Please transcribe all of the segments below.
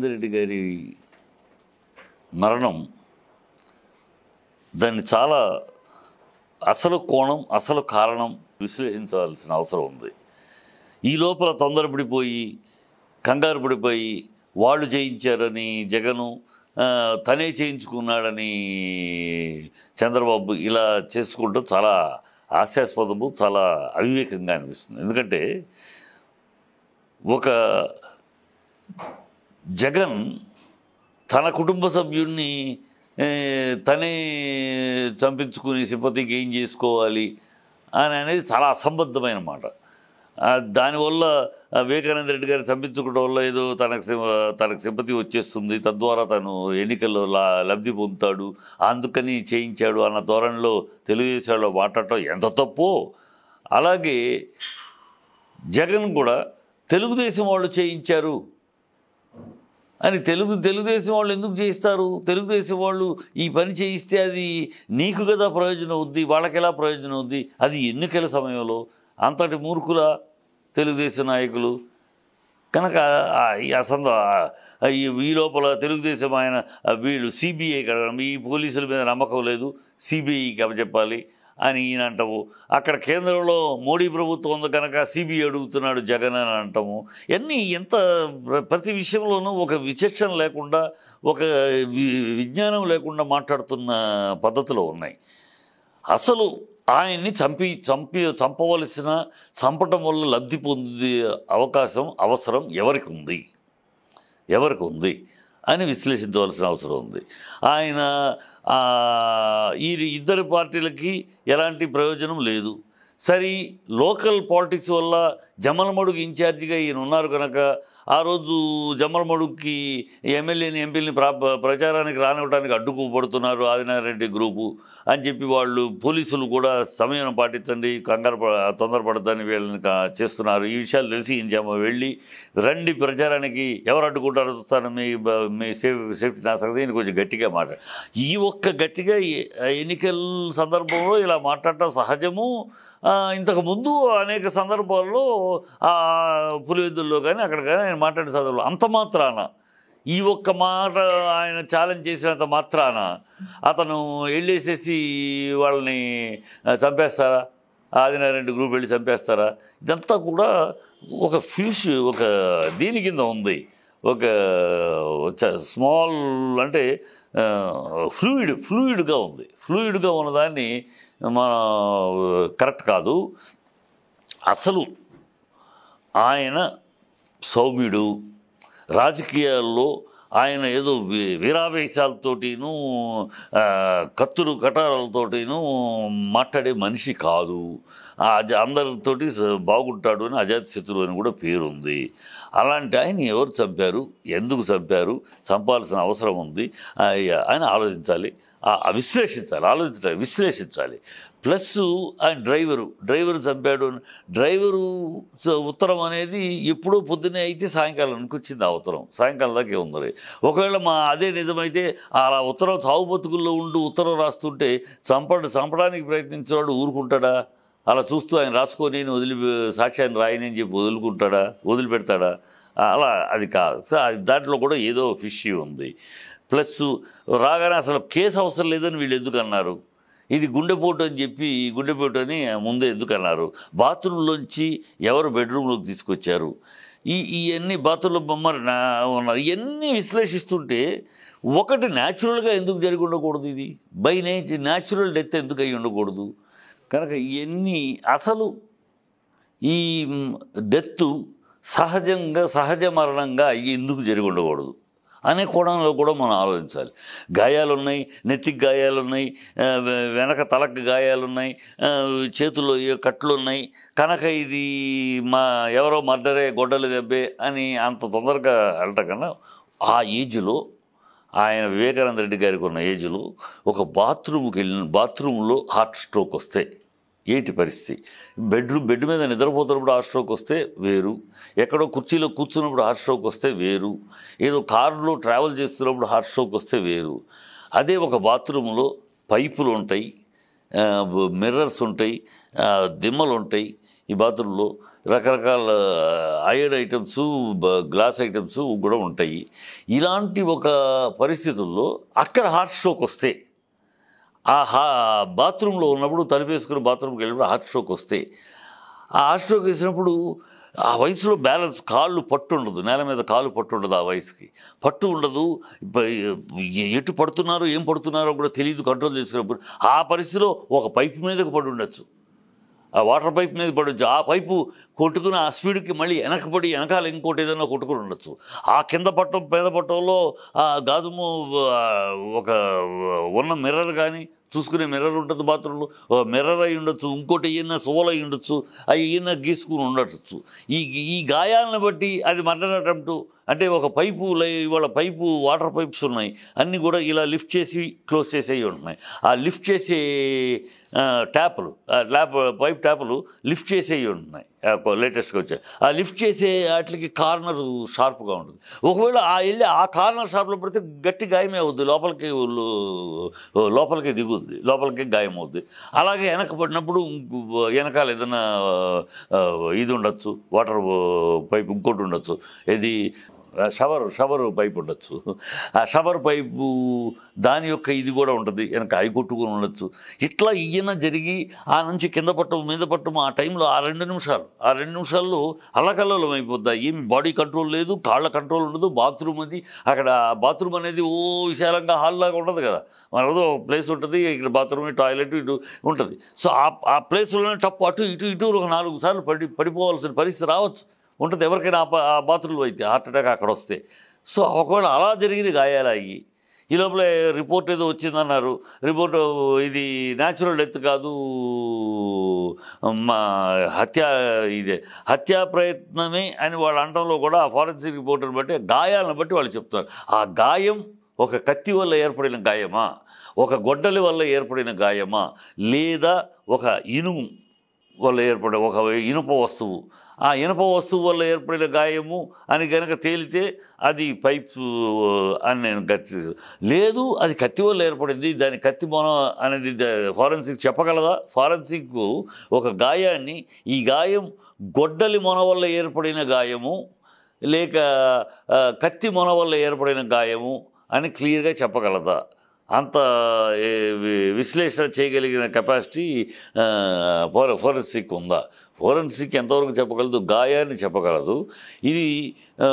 వివేకానంద రెడ్డి గారి మరణం దాన్ని చాలా అసలు కోణం అసలు కారణం విశ్లేషించాల్సిన అవసరం ఉంది ఈ లోపల తొందరపడిపోయి కంగారు పడిపోయి వాళ్ళు చేయించారని జగను ఆ, తనే చేయించుకున్నాడని చంద్రబాబు ఇలా చేసుకుంటూ చాలా హాస్యాస్పదము చాలా అవివేకంగా అనిపిస్తుంది ఎందుకంటే ఒక జగన్ తన కుటుంబ సభ్యుడిని ఏ, తనే చంపించుకుని సింపతి గెయిన్ చేసుకోవాలి అని అనేది చాలా అసంబద్ధమైన మాట ఆ, దానివల్ల ఆ, వివేకానంద రెడ్డి గారిని చంపించుకోవడం వల్ల ఏదో తనకు సి- తనకు సింపతి వచ్చేస్తుంది తద్వారా తను ఎన్నికల్లో లా లబ్ధి పొందుతాడు అందుకని చేయించాడు అన్న ధోరణిలో తెలుగుదేశంలో మాట్లాడటం ఎంత తప్పో అలాగే జగన్ కూడా తెలుగుదేశం వాళ్ళు చేయించారు అని తెలుగు తెలుగుదేశం వాళ్ళు ఎందుకు చేయిస్తారు తెలుగుదేశం వాళ్ళు ఈ పని చేయిస్తే అది నీకు కదా ప్రయోజనం అవుద్ది వాళ్ళకి ఎలా ప్రయోజనం అవుద్ది అది ఎన్నికల సమయంలో అంతటి మూర్ఖుల తెలుగుదేశం నాయకులు కనుక ఆ ఈ అసంద ఆ ఈ ఈ లోపల తెలుగుదేశం ఆయన ఆ వీళ్ళు సిబిఐ ఈ పోలీసుల మీద నమ్మకం లేదు సిబిఐకి చెప్పాలి అని ఈయన అంటాము అక్కడ కేంద్రంలో మోడీ ప్రభుత్వం ఉంది కనుక సిబిఐ అడుగుతున్నాడు జగన్ అని అంటాము ఇవన్నీ ఎంత ప్ర- ప్రతి విషయంలోనూ ఒక విచక్షణ లేకుండా ఒక వి- విజ్ఞానం లేకుండా మాట్లాడుతున్న పద్ధతిలో ఉన్నాయి అసలు ఆయన్ని చంపి చంపి చంపవలసిన చంపటం వల్ల లబ్ధి పొందే అవకాశం అవసరం ఎవరికి ఉంది ఎవరికి ఉంది అని విశ్లేషించవలసిన అవసరం ఉంది ఆయన ఆ, ఈ ఇద్దరు పార్టీలకి ఎలాంటి ప్రయోజనం లేదు సరే లోకల్ పాలిటిక్స్ వల్ల జమ్మలమడుగు ఇన్ఛార్జిగా ఈయన ఉన్నారు కనుక ఆ రోజు జమ్మలమడుగుకి ఎమ్మెల్యేని ఎంపీని ప్రా ప్రచారానికి రానివ్వడానికి అడ్డుకోబడుతున్నారు ఆదినారెడ్డి గ్రూపు అని చెప్పి వాళ్ళు పోలీసులు కూడా సమయం పాటించండి కంగారు ప- తొందరపడద్దని వీళ్ళని కా- చేస్తున్నారు ఈ విషయాలు తెలిసి ఈయన జమ వెళ్ళి రండి ప్రచారానికి ఎవరు అడ్డుకుంటారో చూస్తాను మీ బ- మీ సేఫ్ సేఫ్టీ నా సంగతి ఈయన కొంచెం గట్టిగా మాట ఈ ఒక్క గట్టిగా ఈ- ఎన్నికల సందర్భంలో ఇలా మాట్లాడటం సహజము ఆ, ఇంతకు ముందు అనేక సందర్భాల్లో ఆ పులివెద్దుల్లో కానీ అక్కడ కానీ ఆయన మాట్లాడే సందర్భంలో అంత మాత్రాన ఈ ఒక్క మాట ఆయన ఛాలెంజ్ చేసినంత మాత్రాన అతను వెళ్ళేసేసి వాళ్ళని ఆ, చంపేస్తారా ఆదినారాయణ గ్రూప్ వెళ్ళి చంపేస్తారా ఇదంతా కూడా ఒక ఫ్యూస్ ఒక దీని కింద ఉంది ఒక స్మాల్ అంటే ఫ్లూయిడ్ ఫ్లూయిడ్గా ఉంది ఫ్లూయిడ్గా ఉన్నదాన్ని మన కరెక్ట్ కాదు అసలు ఆయన సౌమ్యుడు రాజకీయాల్లో ఆయన ఏదో వి- వీరావేశాలతోటిను ఆ, కత్తులు కటారాలతోటిను మాట్లాడే మనిషి కాదు ఆ అజ- అందరితోటి స- బాగుంటాడు అని అజాత శత్రువు అని కూడా పేరుంది అలాంటి ఆయన ఎవరు చంపారు ఎందుకు చంపారు చంపాల్సిన అవసరం ఉంది ఆ, ఆయన ఆలోచించాలి ఆ, ఆ విశ్లేషించాలి ఆలోచించాలి విశ్లేషించాలి ప్లస్ ఆయన డ్రైవరు డ్రైవరు చంపాడు అని- డ్రైవరు స- ఉత్తరం అనేది ఎప్పుడో పొద్దున్నే అయితే సాయంకాలానికి వచ్చింది ఆ ఉత్తరం సాయంకాలం దాకా ఉంది ఒకవేళ మా అదే నిజమైతే అలా ఉత్తరం చావు బతుకుల్లో ఉండి ఉత్తరం రాస్తుంటే చంపడు చంపడానికి ప్రయత్నించేవాడు ఊరుకుంటాడా అలా చూస్తూ ఆయన రాసుకొని నేను వదిలి సాక్ష్యాన్ని రాయని అని చెప్పి వదులుకుంటాడా వదిలిపెడతాడా అలా అది కాదు సో అది దాంట్లో కూడా ఏదో ఫిష్ ఉంది ప్లస్ రాగానే అసలు కేసు అవసరం లేదని వీళ్ళు ఎందుకు అన్నారు ఇది గుండెపోటు అని చెప్పి గుండెపోటు అని ముందే ఎందుకు అన్నారు బాత్రూంలోంచి ఎవరు బెడ్రూమ్లోకి తీసుకొచ్చారు ఈ ఇవన్నీ బాత్రూంలో బొమ్మ నా ఉన్నారు ఇవన్నీ విశ్లేషిస్తుంటే ఒకటి న్యాచురల్గా ఎందుకు జరిగి ఉండకూడదు ఇది బై నేచర్ న్యాచురల్ డెత్ ఎందుకు అయి ఉండకూడదు కనుక ఇవన్నీ అసలు ఈ డెత్ సహజంగా సహజ మరణంగా అయ్యి ఎందుకు జరిగి ఉండకూడదు అనే కోణంలో కూడా మనం ఆలోచించాలి గాయాలు ఉన్నాయి నెత్తికి గాయాలు ఉన్నాయి ఆ, వె- వెనక తలకు గాయాలు ఉన్నాయి ఆ, చేతుల్లో ఏ కట్లు ఉన్నాయి కనుక ఇది మా ఎవరో మర్డరే గొడ్డలు దెబ్బే అని అంత తొందరగా వెళ్ళటం కన్నా ఆ ఏజ్లో ఆయన వివేకానంద రెడ్డి గారికి ఉన్న ఏజ్లో ఒక బాత్రూమ్కి వెళ్ళిన బాత్రూంలో హార్ట్ స్ట్రోక్ వస్తే ఏంటి పరిస్థితి బెడ్రూమ్ బెడ్ మీద నిద్రపోతున్నప్పుడు హార్ట్ స్ట్రోక్ వస్తే వేరు ఎక్కడో కుర్చీలో కూర్చున్నప్పుడు హార్ట్ స్ట్రోక్ వస్తే వేరు ఏదో కారులో ట్రావెల్ చేస్తున్నప్పుడు హార్ట్ స్ట్రోక్ వస్తే వేరు అదే ఒక బాత్రూంలో పైపులు ఉంటాయి మిర్రర్స్ ఉంటాయి ఆ, దిమ్మలు ఉంటాయి ఈ బాత్రూంలో రకరకాల ఐరన్ ఐటమ్స్ గ్లాస్ ఐటమ్స్ కూడా ఉంటాయి ఇలాంటి ఒక పరిస్థితుల్లో అక్కడ హార్ట్ స్ట్రోక్ వస్తే ఆ హా బాత్రూంలో ఉన్నప్పుడు తలుపేసుకుని బాత్రూమ్కి వెళ్ళినప్పుడు హార్ట్ స్ట్రోక్ వస్తే ఆ హార్ట్ స్ట్రోక్ వేసినప్పుడు ఆ వయసులో బ్యాలెన్స్ కాళ్ళు పట్టు ఉండదు నేల మీద కాళ్ళు పట్టు ఉండదు ఆ వయసుకి పట్టు ఉండదు ప- ఎటు పడుతున్నారో ఏం పడుతున్నారో కూడా తెలియదు కంట్రోల్ చేసుకున్నప్పుడు ఆ పరిస్థితిలో ఒక పైపు మీదకు పడి ఉండొచ్చు ఆ వాటర్ పైప్ మీద పడవచ్చు ఆ పైపు కొట్టుకుని ఆ స్పీడ్కి మళ్ళీ వెనకబడి వెనకాల ఇంకోటి ఏదైనా కొట్టుకుని ఉండొచ్చు ఆ కింద పట్టం పేద పట్టంలో ఆ గాజుము ఆ, ఒక ఉన్న మిర్రర్ కానీ చూసుకునే మిర్రర్ ఉంటుంది బాత్రూంలో మిర్రర్ అయి ఉండొచ్చు ఇంకోటి ఈయన సోల్ అయి ఉండొచ్చు అవి ఈయన గీసుకుని ఉండొచ్చు ఈ ఈ గాయాలను బట్టి అది మర్డర్ అటెంప్ట్ అంటే ఒక పైపు లై- ఇవాళ పైపు వాటర్ పైప్స్ ఉన్నాయి అన్నీ కూడా ఇలా లిఫ్ట్ చేసి క్లోజ్ చేసేవి ఉంటున్నాయి ఆ లిఫ్ట్ చేసే ఆ, ట్యాపులు ఆ ట్యాప్ పైప్ ట్యాపులు లిఫ్ట్ చేసేవి ఉంటున్నాయి లేటెస్ట్గా వచ్చాయి ఆ లిఫ్ట్ చేసే వాటికి కార్నర్ షార్ప్గా ఉంటుంది ఒకవేళ ఆ వెళ్ళి ఆ కార్నర్ షార్ప్లో పడితే గట్టి గాయమే అవుద్ది లోపలికి లో- లోపలికి దిగుద్ది లోపలికి గాయం అవుద్ది అలాగే వెనక పడినప్పుడు ఇంకో- వెనకాల ఏదైనా ఆ, ఇది ఉండొచ్చు వాటర్ పైప్ ఇంకోటి ఉండొచ్చు ఇది షవర్ షవర్ పైప్ ఉండొచ్చు ఆ షవర్ పైపు దాని యొక్క ఇది కూడా ఉంటుంది వెనక అవి కొట్టుకుని ఉండొచ్చు ఇట్లా ఈయన జరిగి ఆ నుంచి కింద పట్టం మీద పట్టం ఆ టైంలో ఆ రెండు నిమిషాలు ఆ రెండు నిమిషాల్లో అల్లకల్లోలం అయిపోద్ది ఏం బాడీ కంట్రోల్ లేదు కాళ్ళ కంట్రోల్ ఉండదు బాత్రూమ్ అది అక్కడ బాత్రూమ్ అనేది ఓ విశాలంగా హాల్ లాగా ఉండదు కదా మనదో ప్లేస్ ఉంటుంది ఇక్కడ బాత్రూమ్ టాయిలెట్ ఇటు ఉంటుంది సో ఆ ఆ ప్లేస్లోనే టప్పు అటు ఇటు ఇటు ఒక నాలుగు సార్లు పడి పడిపోవాల్సిన పరిస్థితి రావచ్చు ఉంటుంది ఎవరికైనా ఆ ప- ఆ బాత్రూంలో అయితే హార్ట్ అటాక్ అక్కడ వస్తే సో ఒకవేళ అలా జరిగిన గాయాలు అయ్యి ఈ లోపల రిపోర్ట్ ఏదో వచ్చిందన్నారు రిపోర్ట్ ఇది న్యాచురల్ డెత్ కాదు మా హత్య ఇదే హత్యా ప్రయత్నమే అని వాళ్ళు అనడంలో కూడా ఆ ఫారెన్సిక్ రిపోర్ట్ని బట్టి గాయాలను బట్టి వాళ్ళు చెప్తారు ఆ గాయం ఒక కత్తి వల్ల ఏర్పడిన గాయమా ఒక గొడ్డలి వల్ల ఏర్పడిన గాయమా లేదా ఒక ఇనుము వల్ల ఏర్పడే ఒక ఇనుప వస్తువు ఆ ఇనుప వస్తువు వల్ల ఏర్పడిన గాయము అని కనుక తేలితే అది పైప్స్ అని నేను గట్టి లేదు అది కత్తి వల్ల ఏర్పడింది దాని కత్తి మొన అనేది ఫారెన్సిక్ చెప్పగలదా ఫారెన్సిక్ ఒక గాయాన్ని ఈ గాయం గొడ్డలి మొన వల్ల ఏర్పడిన గాయము లేక ఆ, కత్తి మొన వల్ల ఏర్పడిన గాయము అని క్లియర్గా చెప్పగలదా అంత ఏ, వి- విశ్లేషణ చేయగలిగిన కెపాసిటీ ఫోర ఫోరెన్సిక్ ఉందా ఫోరెన్సిక్ ఎంతవరకు చెప్పగలదు గాయాన్ని చెప్పగలదు ఇది ఆ,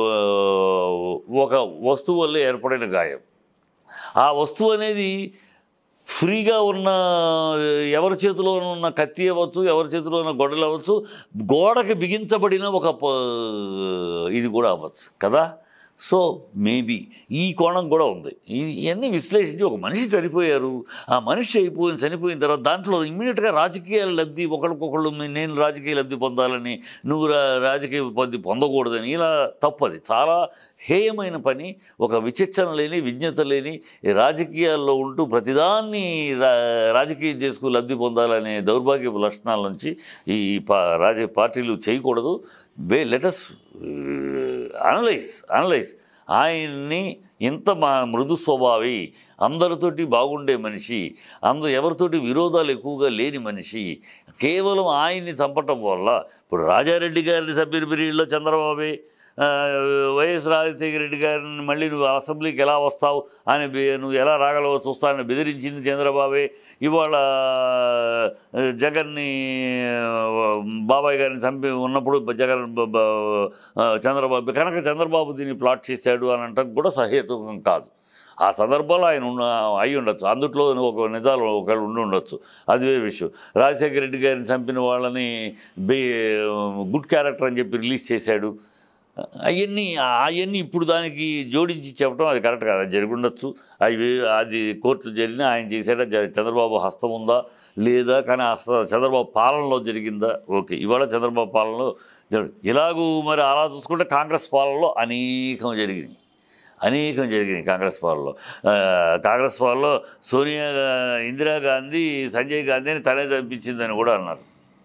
ఒక వస్తువు వల్ల ఏర్పడిన గాయం ఆ వస్తువు అనేది ఫ్రీగా ఉన్న ఎవరి చేతిలో ఉన్న కత్తి అవ్వచ్చు ఎవరి చేతిలో ఉన్న గొడవలు అవ్వచ్చు గోడకి బిగించబడిన ఒక ప- ఇది కూడా అవ్వచ్చు కదా సో మేబీ ఈ కోణం కూడా ఉంది ఈ- ఇవన్నీ విశ్లేషించి ఒక మనిషి చనిపోయారు ఆ మనిషి అయిపోయిన చనిపోయిన తర్వాత దాంట్లో ఇమ్మీడియట్గా రాజకీయ లబ్ధి ఒకరికొకళ్ళు "మీ- నేను రాజకీయ లబ్ధి పొందాలని నువ్వు రా రాజకీయ లబ్ధి పొందకూడదని ఇలా తప్పది చాలా హేయమైన పని ఒక విచక్షణ లేని విజ్ఞత లేని ఈ రాజకీయాల్లో ఉంటూ ప్రతిదాన్ని రా రాజకీయం చేసుకు లబ్ధి పొందాలనే దౌర్భాగ్యపు లక్షణాల నుంచి ఈ పా రాజకీయ పార్టీలు చేయకూడదు వే లెటస్ అనలైజ్ అనలైజ్ ఆయన్ని ఇంత మా మృదు స్వభావి అందరితోటి బాగుండే మనిషి అందరు ఎవరితోటి విరోధాలు ఎక్కువగా లేని మనిషి కేవలం ఆయన్ని చంపటం వల్ల ఇప్పుడు రాజారెడ్డి గారిని సభ్యుని పీరియడ్లో చంద్రబాబే ఆ, వైఎస్ రాజశేఖర రెడ్డి గారిని మళ్ళీ నువ్వు అసెంబ్లీకి ఎలా వస్తావు అని బె- నువ్వు ఎలా రాగలవో చూస్తానని బెదిరించింది చంద్రబాబే ఇవాళ ఆ, జగన్ని ఆ, బాబాయ్ గారిని చంపి ఉన్నప్పుడు జగన్ బ- బ- ఆ, చంద్రబాబు కనుక చంద్రబాబు దీన్ని ప్లాట్ చేశాడు అని అంటాం కూడా సహేతుకం కాదు ఆ సందర్భంలో ఆయన ఉన్న అయి ఉండొచ్చు అందుట్లో ఒక నిజాలు ఒకళ్ళు ఉండి ఉండొచ్చు అది వేరే విషయం రాజశేఖర రెడ్డి గారిని చంపిన వాళ్ళని బే గుడ్ క్యారెక్టర్ అని చెప్పి రిలీజ్ చేశాడు అవన్నీ అవన్నీ ఇప్పుడు దానికి జోడించి చెప్పడం అది కరెక్ట్ కాదు అది జరిగి ఉండొచ్చు అవి అది కోర్టులో జరిగినా ఆయన చేశాడా జ- చంద్రబాబు హస్తం ఉందా లేదా కానీ హస్త చంద్రబాబు పాలనలో జరిగిందా ఓకే ఇవాళ చంద్రబాబు పాలనలో జరుగు ఇలాగూ మరి అలా చూసుకుంటే కాంగ్రెస్ పాలనలో అనేకం జరిగినాయి అనేకం జరిగినాయి కాంగ్రెస్ పాలనలో ఆ, కాంగ్రెస్ పాలనలో సోనియా ఇందిరాగాంధీ సంజయ్ గాంధీని తనే చంపించిందని కూడా అన్నారు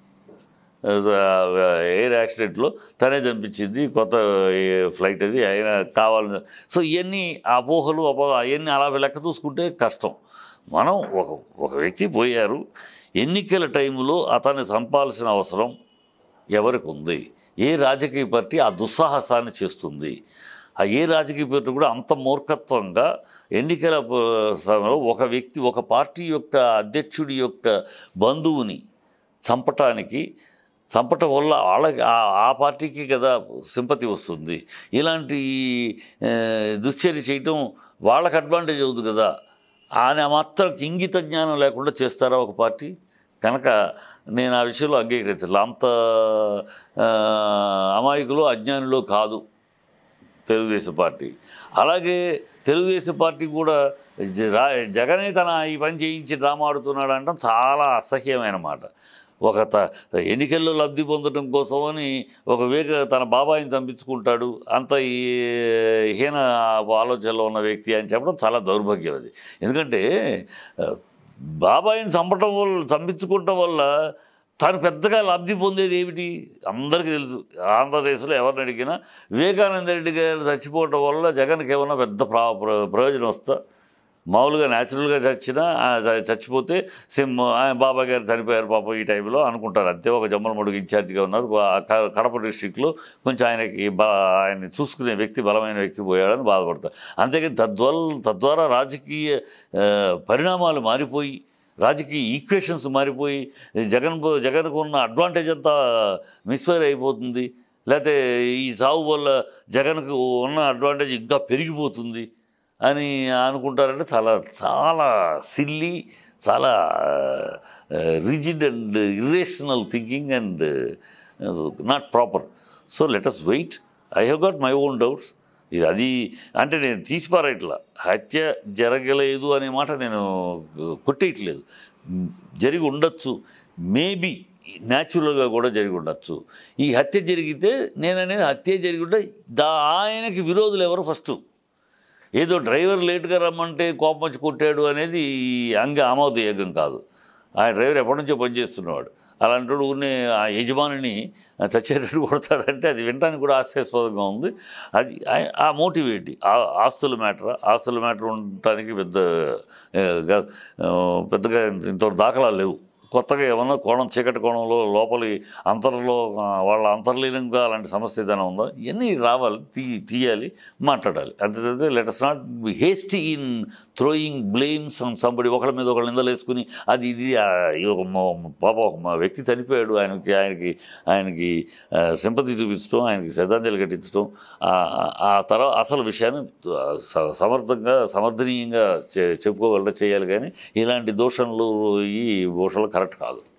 ఎయిర్ యాక్సిడెంట్లో తనే చంపించింది కొత్త ఫ్లైట్ అది ఆయన కావాలని సో ఇవన్నీ అపోహలు అపో అవన్నీ అలా లెక్క చూసుకుంటే కష్టం మనం ఒక ఒక వ్యక్తి పోయారు ఎన్నికల టైంలో అతన్ని చంపాల్సిన అవసరం ఎవరికి ఉంది ఏ రాజకీయ పార్టీ ఆ దుస్సాహసాన్ని చేస్తుంది ఆ ఏ రాజకీయ పార్టీ కూడా అంత మూర్ఖత్వంగా ఎన్నికల ప- సమయంలో ఒక వ్యక్తి ఒక పార్టీ యొక్క అధ్యక్షుడి యొక్క బంధువుని చంపటానికి చంపటం వల్ల వాళ్ళకి ఆ- ఆ పార్టీకి కదా సింపతి వస్తుంది ఇలాంటి ఆ, దుశ్చర్య చేయటం వాళ్ళకి అడ్వాంటేజ్ అవుతుంది కదా ఆయన మాత్రం ఇంగిత జ్ఞానం లేకుండా చేస్తారా ఒక పార్టీ కనుక నేను ఆ విషయంలో అంగీకరించాలి అంత ఆ, అమాయకులు అజ్ఞానులు కాదు తెలుగుదేశం పార్టీ అలాగే తెలుగుదేశం పార్టీ కూడా జ- రా- జగనే తన ఈ పని చేయించి డ్రామా ఆడుతున్నాడు అనడం చాలా అసహ్యమైన మాట ఒక త ఎన్నికల్లో లబ్ధి పొందడం కోసమని ఒక వేగ తన బాబాయిని చంపించుకుంటాడు అంత ఈ హీన ఆలోచనలో ఉన్న వ్యక్తి అని చెప్పడం చాలా దౌర్భాగ్యం అది ఎందుకంటే ఆ, బాబాయిని చంపటం వల్ల చంపించుకోవటం వల్ల తను పెద్దగా లబ్ధి పొందేది ఏమిటి అందరికీ తెలుసు ఆంధ్రప్రదేశ్లో ఎవరిని అడిగినా వివేకానంద రెడ్డి గారు చచ్చిపోవటం వల్ల జగన్కి ఏమన్నా పెద్ద ప్రా ప్ర- ప్రయోజనం వస్తా మామూలుగా న్యాచురల్గా చచ్చినా ఆ చ- చచ్చిపోతే సిమ్ ఆయన బాబా గారు చనిపోయారు పాపం ఈ టైంలో అనుకుంటారు అంతే ఒక జమ్మల మడుగు ఇన్ఛార్జిగా ఉన్నారు బా- క- కడప డిస్టిక్లో కొంచెం ఆయనకి బా ఆయన్ని చూసుకునే వ్యక్తి బలమైన వ్యక్తి పోయాడని బాధపడతారు అంతేకాని తద్వల్ తద్వారా రాజకీయ ఆ, పరిణామాలు మారిపోయి రాజకీయ ఈక్వేషన్స్ మారిపోయి జగన్ పో- జగన్కు ఉన్న అడ్వాంటేజ్ అంతా మిస్ఫైర్ అయిపోతుంది లేకపోతే ఈ సాగు వల్ల జగన్కు ఉన్న అడ్వాంటేజ్ ఇంకా పెరిగిపోతుంది అని అనుకుంటారంటే చాలా చాలా సిల్లీ చాలా rigid and irrational thinking and not proper so let us wait I have got my own doubts ఇది అది అంటే నేను తీసిపారేయట్లా హత్య జరగలేదు అనే మాట నేను కొట్టేయట్లేదు జరిగి ఉండొచ్చు మేబీ న్యాచురల్గా కూడా జరిగి ఉండొచ్చు ఈ హత్య జరిగితే నేను అనేది హత్య జరిగి ఉంటే దా ఆయనకి విరోధులు ఎవరు ఫస్ట్ ఏదో డ్రైవర్ లేట్గా రమ్మంటే కోపం వచ్చి కొట్టాడు అనేది అంగ ఆమోదయోగ్యం కాదు ఆ డ్రైవర్ ఎప్పటి నుంచో పనిచేస్తున్నవాడు అలాంటి వాడు ఊరినే ఆ యజమానిని చచ్చేటట్టు కొడతాడంటే అది వినడానికి కూడా హాస్యాస్పదంగా ఉంది అది ఆ- ఆ మోటివ్ ఏంటి ఆ- ఆస్తుల మ్యాటర్ ఆస్తుల మ్యాటర్ ఉండటానికి పెద్ద ఆ, గా- ఆ, పెద్దగా ఇంతవరకు దాఖలాలు లేవు కొత్తగా ఏమన్నా కోణం చీకటి కోణంలో లోపలి అంతర్లో ఆ, వాళ్ళ అంతర్లీనంగా అలాంటి సమస్య ఏదైనా ఉందా ఇవన్నీ రావాలి తీ తీయాలి మాట్లాడాలి అంతే let's not be hasty in throwing blames on somebody ఒకళ్ళ మీద ఒకళ్ళ నిందలు వేసుకుని అది ఇది ఆ, ఈ ఒక మా- పాప ఒక మా వ్యక్తి చనిపోయాడు ఆయనకి ఆయనకి ఆయనకి సింపతి చూపించడం ఆయనకి శ్రద్ధాంజలి కట్టించడం ఆ- ఆ తర్వాత అసలు విషయాన్ని ఆ, స- సమర్థంగా సమర్థనీయంగా చె- చెప్పుకోగలరా చేయాలి కానీ ఇలాంటి దూషణలు ఈ దూషణలు కరెక్ట్ కాదు